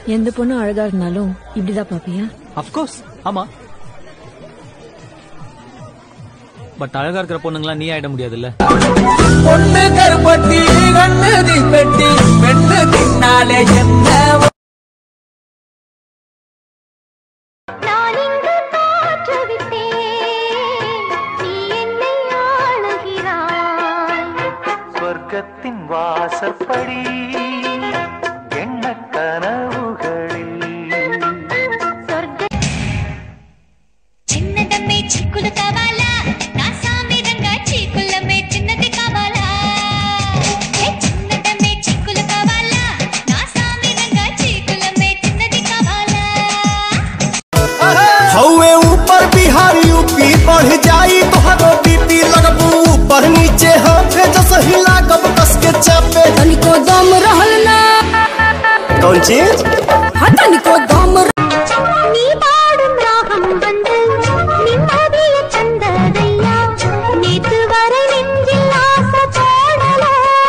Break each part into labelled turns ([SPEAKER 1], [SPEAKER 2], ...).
[SPEAKER 1] எந்த பொண்ணு அழகா இருந்தாலும் இப்படிதான் பாப்பியா
[SPEAKER 2] அப்கோர்ஸ் ஆமா பட் அழகா இருக்கிற பொண்ணுங்களா நீ ஆயிட முடியாதுல்ல
[SPEAKER 3] பொண்ணு கருப்பட்டி கண்ணு தீப்பெட்டி பெண்ணு தின்னாலே என்ன
[SPEAKER 4] நான் இங்கு தோற்றுவிட்டேன் நீ என்னை ஆளுகிறாய்
[SPEAKER 5] சொர்க்கத்தின் வாசப்படி எண்ண கனவுகளில்
[SPEAKER 4] சொர்க்க చిన్నదమ్మే చిక్కులు కావాలా నా సామిరంగా చీకులమ్మే చిన్నది కావాలా ఏ చిన్నదమ్మే చిక్కులు కావాలా నా సామిరంగా చీకులమ్మే చిన్నది కావాలా
[SPEAKER 3] हौवे ऊपर बिहार यूपी बढ़ जाई तोहरो बीपी लगबू ऊपर नीचे हाथे जस हिला कब कस के चापे
[SPEAKER 1] तनिको दम रहल ना
[SPEAKER 3] कौन चीज
[SPEAKER 1] हाँ तनिको दम
[SPEAKER 4] நீ பாடும் ராகம் வந்து நிம்மதிய தந்ததையா நேத்து வரை நெஞ்சில் ஆசை போடல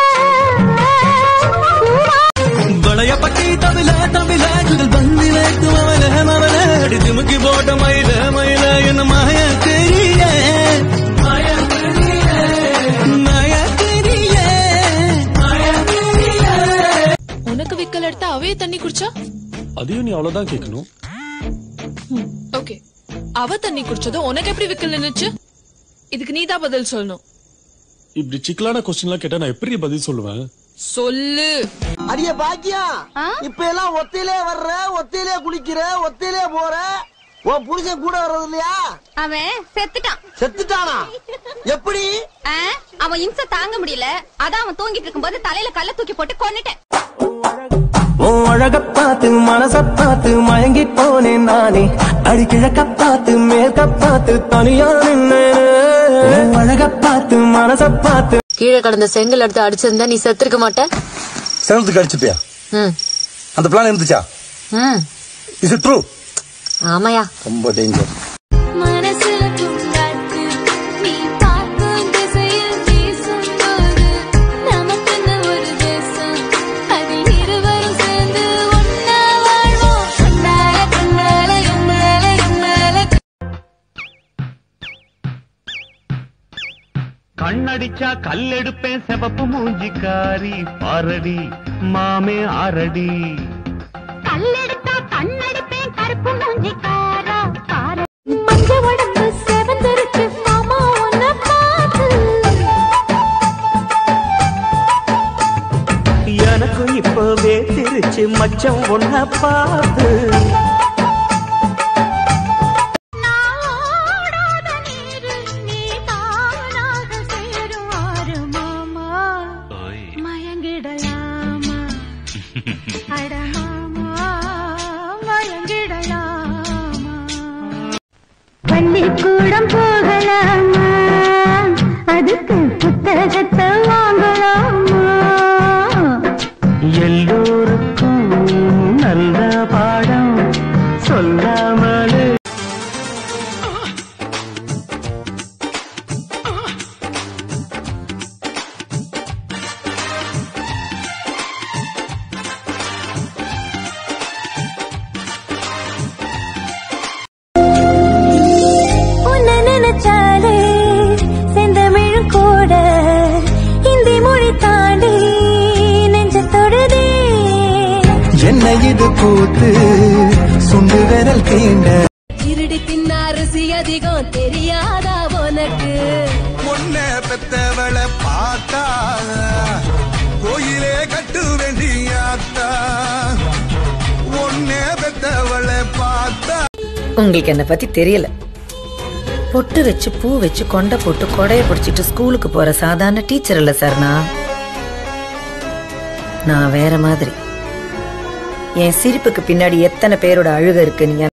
[SPEAKER 3] வளையப்பட்டி தமிழ தமிழ குதல் பந்தி வைத்து அவல மவல அடி திமுக்கி போட்ட மயில மயில என்ன மாய தெரிய மாய தெரிய மாய தெரிய மாய தெரிய
[SPEAKER 6] உனக்கு விக்கல் எடுத்தா அவே தண்ணி குடிச்சா
[SPEAKER 7] அதையும் நீ அவ்வளவுதான் கேட்கணும்
[SPEAKER 6] ஓகே அவ தண்ணி குடிச்சது உனக்கு எப்படி விக்கல் நின்னுச்சு இதுக்கு நீதான் பதில் சொல்லணும்
[SPEAKER 7] இப்படி சிக்கலான கொஸ்டின்லாம் கேட்டா நான் எப்படி பதில் சொல்லுவேன்
[SPEAKER 6] சொல்லு
[SPEAKER 8] அடிய பாக்கியம் இப்ப எல்லாம் ஒத்தையிலே வர்ற ஒத்தையிலே குளிக்கிற ஒத்தையிலே போற உன் புருஷன் கூட வர்றது இல்லையா
[SPEAKER 4] அவன் செத்துட்டான்
[SPEAKER 8] செத்துட்டானா எப்படி
[SPEAKER 4] ஆ, அவன் இம்சை தாங்க முடியல அதான் அவன் தூங்கிட்டு இருக்கும்போது தலையில கல்ல தூக்கி போட்டு கொன்னுட்டேன்
[SPEAKER 3] உன் அழக பார்த்து மனச பார்த்து மயங்கி போனேன் நானே அடி கிழக்க பார்த்து மேற்க பார்த்து தனியா நின்னேன் அழக பார்த்து மனச பார்த்து
[SPEAKER 9] கீழே கடந்த செங்கல் எடுத்து அடிச்சிருந்தா நீ செத்துருக்க மாட்ட
[SPEAKER 10] செவன்த்துக்கு அடிச்சுப்பியா
[SPEAKER 9] ம்
[SPEAKER 10] அந்த பிளான் இருந்துச்சா
[SPEAKER 9] ம்
[SPEAKER 10] இஸ் ட்ரூ
[SPEAKER 9] ஆமாயா
[SPEAKER 10] ரொம்ப டேஞ்சர்
[SPEAKER 4] மனசுல பூங்காத்து நீ பார்க்கும் திசையில் வீசும்போது நமக்குன்னு ஒரு தேசம் அதில் இருவரும் சேர்ந்து ஒன்னா வாழ்வோம் கண்ணால கண்ணால எம்மால எம்மால
[SPEAKER 5] கண்ணடிச்சா கல்லெடுப்பேன் செவப்பு மூஞ்சிக்காரி பாரடி மாமே ஆரடி
[SPEAKER 4] கல்லெடுத்தா கண்ணடிப்பேன் கருப்பு மூஞ்சிக்காரா பாரு மஞ்ச உடம்பு செவந்திருக்கு மாமா உன்னை பார்த்து
[SPEAKER 3] எனக்கும் இப்பவே திருச்சு மச்சம் ஒன்ன பார்த்து
[SPEAKER 4] நாடாத நீரு நீ தானாக சேருவாரு மாமா மயங்கிடலாமா அட மாமா மயங்கிடலாமா பள்ளிக்கூடம் போகலாமா அதுக்கு புத்தகத்தை வாங்கலாமா
[SPEAKER 3] எல்லோருக்கும் நல்ல பாடம் சொல்லாமலே
[SPEAKER 4] உன்னை நினைச்சாலே செந்தமிழும் கூட ஹிந்தி மொழி தாண்டி நெஞ்ச தொடுதே
[SPEAKER 3] என்ன இது கூத்து சுண்டு விரல் தீண்ட
[SPEAKER 1] இருடி தின்ன அரிசி அதிகம் தெரியாதா உனக்கு
[SPEAKER 10] பொண்ண பெத்தவளை பார்த்தா கோயிலே கட்டு வேண்டியாத்தா ஒன்னே பெத்தவளை பார்த்தா
[SPEAKER 11] உங்களுக்கு என்ன பத்தி தெரியல பொட்டு வச்சு பூ வச்சு கொண்டை போட்டு கொடைய பிடிச்சிட்டு ஸ்கூலுக்கு போற சாதாரண டீச்சர் இல்ல சார் நான் நான் வேற மாதிரி என் சிரிப்புக்கு பின்னாடி எத்தனை பேரோட அழுக இருக்கு நீங்க